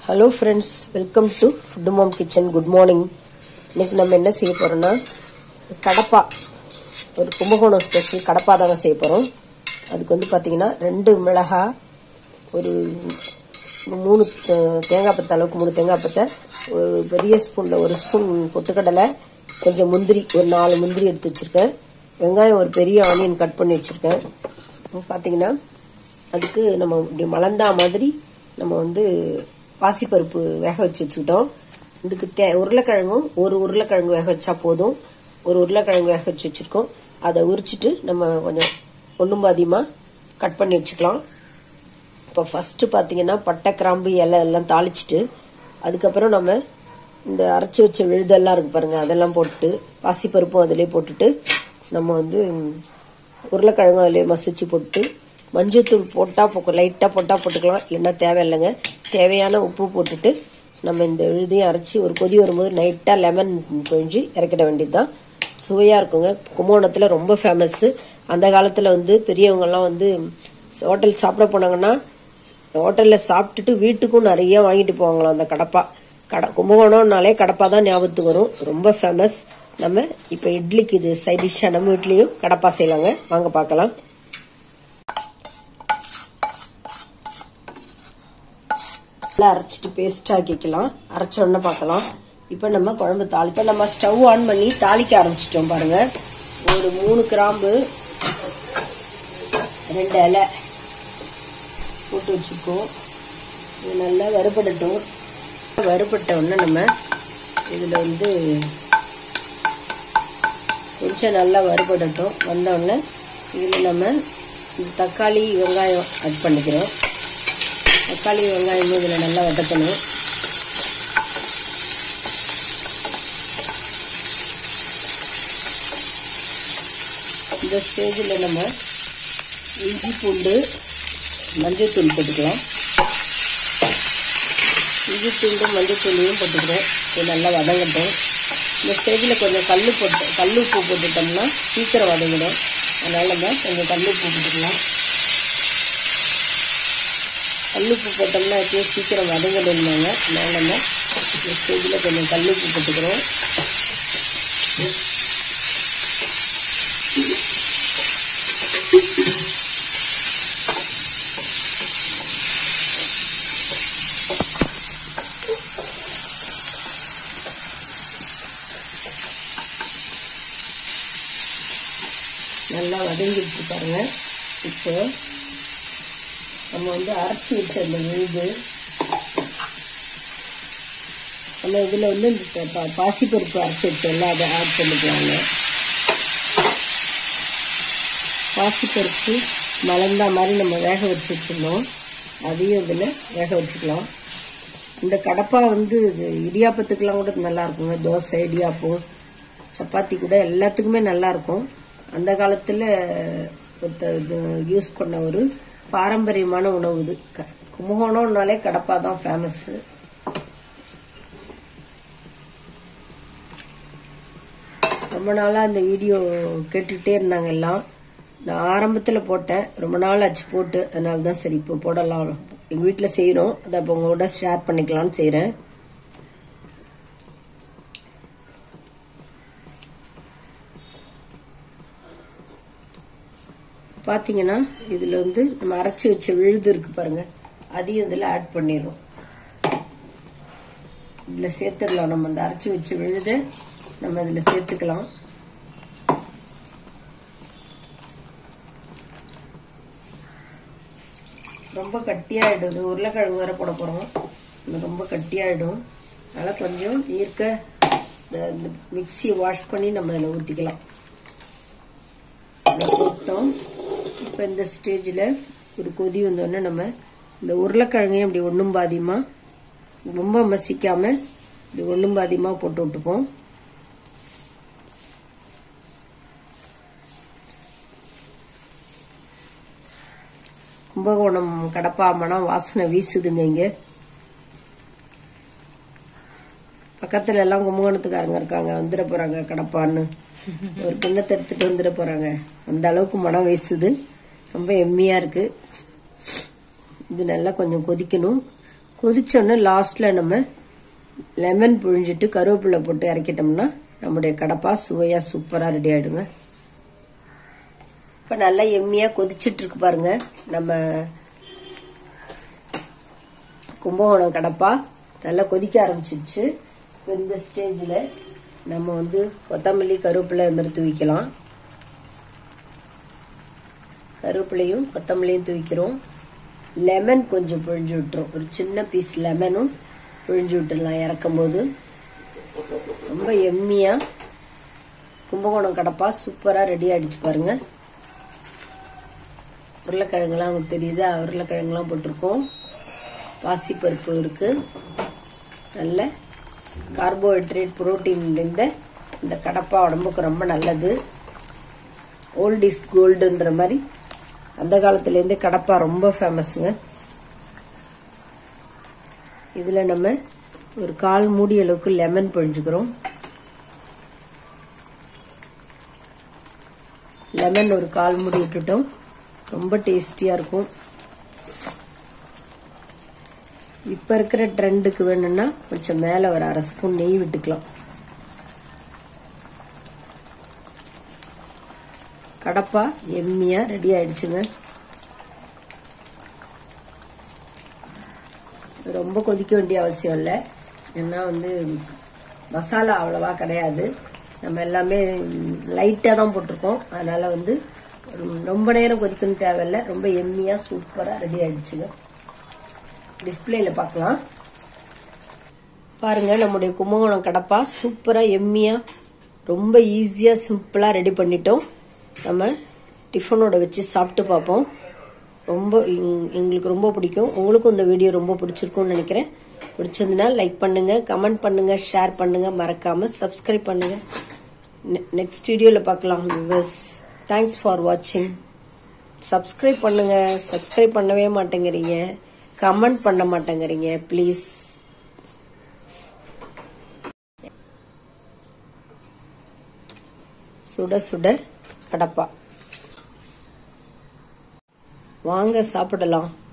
hello friends welcome to food mom kitchen good morning இன்னைக்கு நம்ம என்ன செய்ய போறோம்னா கடப்பா ஒரு கும்பகோணம் ஸ்பெஷல் கடப்பா தாங்க செய்ய போகிறோம் அதுக்கு வந்து பார்த்தீங்கன்னா ரெண்டு மிளகா ஒரு மூணு அஹ், தேங்காய் பத்தை அளவுக்கு மூணு தேங்காய் பத்தை ஒரு பெரிய ஸ்பூனில் ஒரு ஸ்பூன் பொட்டுக்கடலை கொஞ்சம் முந்திரி ஒரு நாலு முந்திரி எடுத்து வச்சுருக்கேன் வெங்காயம் ஒரு பெரிய ஆனியன் கட் பண்ணி வச்சுருக்கேன் பார்த்தீங்கன்னா அதுக்கு நம்ம இப்படி மலர்ந்தா மாதிரி நம்ம வந்து பாசிப்பருப்பு வேக வச்சு வச்சுக்கிட்டோம் இதுக்கு தே உருளைக்கிழங்கும் ஒரு உருளைக்கிழங்கு வேக வச்சா போதும் ஒரு உருளைக்கிழங்கு வேக வச்சு வச்சுருக்கோம் அதை உரிச்சிட்டு நம்ம கொஞ்சம் ஒன்றும் பாதியமாக கட் பண்ணி வச்சுக்கலாம் இப்போ ஃபஸ்ட்டு பார்த்தீங்கன்னா பட்டை கிராம்பு இலை எல்லாம் தாளிச்சிட்டு அதுக்கப்புறம் நம்ம இந்த அரைச்சி வச்ச விழுதெல்லாம் இருக்கு பாருங்க அதெல்லாம் போட்டு பாசிப்பருப்பும் அதிலே போட்டுட்டு நம்ம வந்து ம், உருளைக்கிழங்கும் அதிலே மசிச்சு போட்டு மஞ்சத்தூள் போட்டால் போ லைட்டாக போட்டால் போட்டுக்கலாம் இல்லைன்னா தேவையில்லைங்க தேவையான உப்பு போட்டுட்டு நம்ம இந்த விழுதையும் அரைச்சி ஒரு கொதி வரும்போது நைட்டாக லெமன் பிழிஞ்சு இறக்கிட வேண்டியது தான் சுவையாக இருக்குங்க கும்பகோணத்தில் ரொம்ப ஃபேமஸ்ஸு அந்த காலத்தில் வந்து பெரியவங்கெல்லாம் வந்து ஹோட்டல் சாப்பிட போனாங்கன்னா ஹோட்டலில் சாப்பிட்டுட்டு வீட்டுக்கும் நிறைய வாங்கிட்டு போவாங்களாம் அந்த கடப்பா கடை கும்பகோணம்னாலே கடப்பா தான் ஞாபகத்துக்கு வரும் ரொம்ப ஃபேமஸ் நம்ம இப்போ இட்லிக்கு இது சைட் டிஷ்ஷாக நம்ம வீட்லேயும் கடப்பா செய்யலாங்க வாங்க பார்க்கலாம் நல்லா அரைச்சிட்டு பேஸ்ட் ஆக்கிக்கலாம் அரைச்ச உடனே பார்க்கலாம் இப்போ நம்ம குழம்பு தாளி இப்போ நம்ம ஸ்டவ் ஆன் பண்ணி தாளிக்க ஆரம்பிச்சிட்டோம் பாருங்க ஒரு மூணு கிராம்பு ரெண்டு இலை போட்டு வச்சுருக்கோம் இது நல்லா வறுபடட்டும் வறுபட்ட உடனே நம்ம இதில் வந்து கொஞ்சம் நல்லா வறுபடட்டும் வந்த உடனே இதில் நம்ம இந்த தக்காளி வெங்காயம் ஆட் பண்ணிக்கிறோம் தக்காளி வெங்காயம் இதில் நல்லா வதக்கணும் இந்த ஸ்டேஜில் நம்ம இஞ்சி பூண்டு மஞ்சள் தூள் போட்டுக்கலாம் இஞ்சி பூண்டு மஞ்சள் தூளையும் போட்டுக்கிறோம் இது நல்லா வதங்கட்டும் இந்த ஸ்டேஜில் கொஞ்சம் கல் போட்டு கல் உப்பு போட்டுட்டோம்னா சீக்கிரம் வதங்கிடும் அதனால் நம்ம கொஞ்சம் கல் உப்பு போட்டுக்கலாம் கல்லுப்பு போட்டோம்னா எப்பயும் சீக்கிரம் வதங்கணும்னாங்க அதனால நம்ம இந்த ஸ்டேஜில் கொஞ்சம் கல்லுப்பு போட்டுக்கிறோம் நல்லா வதங்கிட்டு பாருங்க இப்போ நம்ம வந்து அரைச்சி வச்ச அந்த விழுது நம்ம இதில் வந்து இந்த பா- பாசிப்பருப்பு அரைச்சி வச்சோம்ல அதை ஆட் பண்ணிக்கலாங்க பாசிப்பருப்பு மலர்ந்தா மாதிரி நம்ம வேக வச்சு வச்சிருந்தோம் அதையும் இதில் வேக வச்சுக்கலாம் இந்த கடப்பா வந்து இது இடியாப்பத்துக்கெல்லாம் கூட நல்லா இருக்குங்க தோசை இடியாப்பம் சப்பாத்தி கூட எல்லாத்துக்குமே நல்லா இருக்கும் அந்த காலத்தில் யூஸ் பண்ண ஒரு பாரம்பரியமான உணவு இது க- கும்பகோணம்னாலே கடப்பா தான் ஃபேமஸ்ஸு ரொம்ப நாளாக இந்த வீடியோ கேட்டுகிட்டே இருந்தாங்க எல்லாம் நான் ஆரம்பத்தில் போட்டேன் ரொம்ப நாள் ஆச்சு போட்டு அதனால தான் சரி இப்போ போடலாம் எங்கள் வீட்டில் செய்கிறோம் அதை இப்போ உங்களோட ஷேர் பண்ணிக்கலாம்னு செய்கிறேன் பார்த்தீங்கன்னா இதில் வந்து நம்ம அரைச்சி வச்ச விழுது இருக்கு பாருங்க அதையும் இதில் ஆட் பண்ணிடுறோம் இதில் சேர்த்துடலாம் நம்ம அந்த அரைச்சி வச்ச விழுதை நம்ம இதில் சேர்த்துக்கலாம் ரொம்ப கட்டியாயிடும் இது உருளைக்கிழங்கு வேற போட போகிறோம் இது ரொம்ப கட்டியாயிடும் அதனால் கொஞ்சம் ஈர்க்க இந்த- இந்த மிக்சியை வாஷ் பண்ணி நம்ம இதில் ஊற்றிக்கலாம் இதை போட்டோம் இப்போ இந்த ஸ்டேஜில் ஒரு கொதி வந்தோடனே நம்ம இந்த உருளைக்கிழங்கையும் இப்படி ஒன்றும் பாதியமாக ரொம்ப மசிக்காம இப்படி ஒன்றும் பாதியமாக போட்டு விட்டுப்போம் கும்பகோணம் கடப்பா மனம் வாசனை வீசுதுங்க இங்கே பக்கத்துல எல்லாம் கும்பகோணத்துக்காரங்க இருக்காங்க வந்துட போறாங்க கடப்பான்னு ஒரு கிண்ணத்தை எடுத்துட்டு வந்துட போறாங்க அந்த அளவுக்கு மனம் வீசுது ரொம்ப எம்மியா இருக்கு இது நல்லா கொஞ்சம் கொதிக்கணும் கொதிச்சோன்னே லாஸ்ட்டில் நம்ம லெமன் புழிஞ்சிட்டு கருவேப்பிலை போட்டு இறக்கிட்டோம்னா நம்முடைய கடப்பா சுவையாக சூப்பராக ரெடி ஆகிடுங்க இப்போ நல்லா எம்மியாக கொதிச்சிட்டு இருக்கு பாருங்க நம்ம கும்பகோணம் கடப்பா நல்லா கொதிக்க ஆரம்பிச்சிருச்சு இப்போ இந்த ஸ்டேஜில் நம்ம வந்து கொத்தமல்லி கருவேப்பிலை இது மாதிரி தூவிக்கலாம் கருவேப்பிலையும் கொத்தமல்லியும் தூவிக்கிறோம் லெமன் கொஞ்சம் பிழிஞ்சு விட்டுரும் ஒரு சின்ன பீஸ் லெமனும் பிழிஞ்சு விட்டுடலாம் இறக்கும் போது ரொம்ப எம்மியாக கும்பகோணம் கடப்பா சூப்பராக ரெடி ஆகிடுச்சு பாருங்க உருளைக்கிழங்குலாம் உங்களுக்கு தெரியுதா உருளைக்கிழங்குலாம் போட்டிருக்கோம் பாசிப்பருப்பு இருக்குது நல்ல கார்போஹைட்ரேட் புரோட்டீன் இருந்த இந்த கடப்பா உடம்புக்கு ரொம்ப நல்லது ஓல்ட் இஸ் கோல்டுன்ற மாதிரி அந்த காலத்துலேருந்து கடப்பா ரொம்ப ஃபேமஸுங்க இதில் நம்ம ஒரு கால் மூடி அளவுக்கு லெமன் பிழிஞ்சுக்கிறோம் லெமன் ஒரு கால் மூடி விட்டுட்டோம் ரொம்ப டேஸ்டியாக இருக்கும் இப்போ இருக்கிற ட்ரெண்டுக்கு வேணும்னா கொஞ்சம் மேலே ஒரு அரை ஸ்பூன் நெய் விட்டுக்கலாம் கடப்பா எம்மியாக ரெடி ஆயிடுச்சுங்க ரொம்ப கொதிக்க வேண்டிய அவசியம் இல்லை ஏன்னா வந்து மசாலா அவ்வளவா கிடையாது நம்ம எல்லாமே லைட்டாக தான் போட்டிருக்கோம் அதனால வந்து ரொம்ப நேரம் கொதிக்கணும் தேவையில்லை ரொம்ப எம்மியாக சூப்பராக ரெடி ஆயிடுச்சுங்க டிஸ்பிளேல பார்க்கலாம் பாருங்க நம்முடைய கும்பகோணம் கடப்பா சூப்பராக எம்மியாக ரொம்ப ஈஸியாக சிம்பிளாக ரெடி பண்ணிட்டோம் நம்ம டிஃபனோட வச்சு சாப்பிட்டு பார்ப்போம் ரொம்ப எங்களுக்கு ரொம்ப பிடிக்கும் உங்களுக்கும் இந்த வீடியோ ரொம்ப பிடிச்சிருக்கும்னு நினைக்கிறேன் பிடிச்சிருந்தனா லைக் பண்ணுங்க கமெண்ட் பண்ணுங்க ஷேர் பண்ணுங்க மறக்காம சப்ஸ்கிரைப் பண்ணுங்க நெக்ஸ்ட் வீடியோவில் பார்க்கலாம் விவர்ஸ் தேங்க்ஸ் ஃபார் வாட்சிங் சப்ஸ்கிரைப் பண்ணுங்க சப்ஸ்கிரைப் பண்ணவே மாட்டேங்கிறீங்க கமெண்ட் பண்ண மாட்டேங்கிறீங்க ப்ளீஸ் சுட சுட கடப்பா வாங்க சாப்பிடலாம்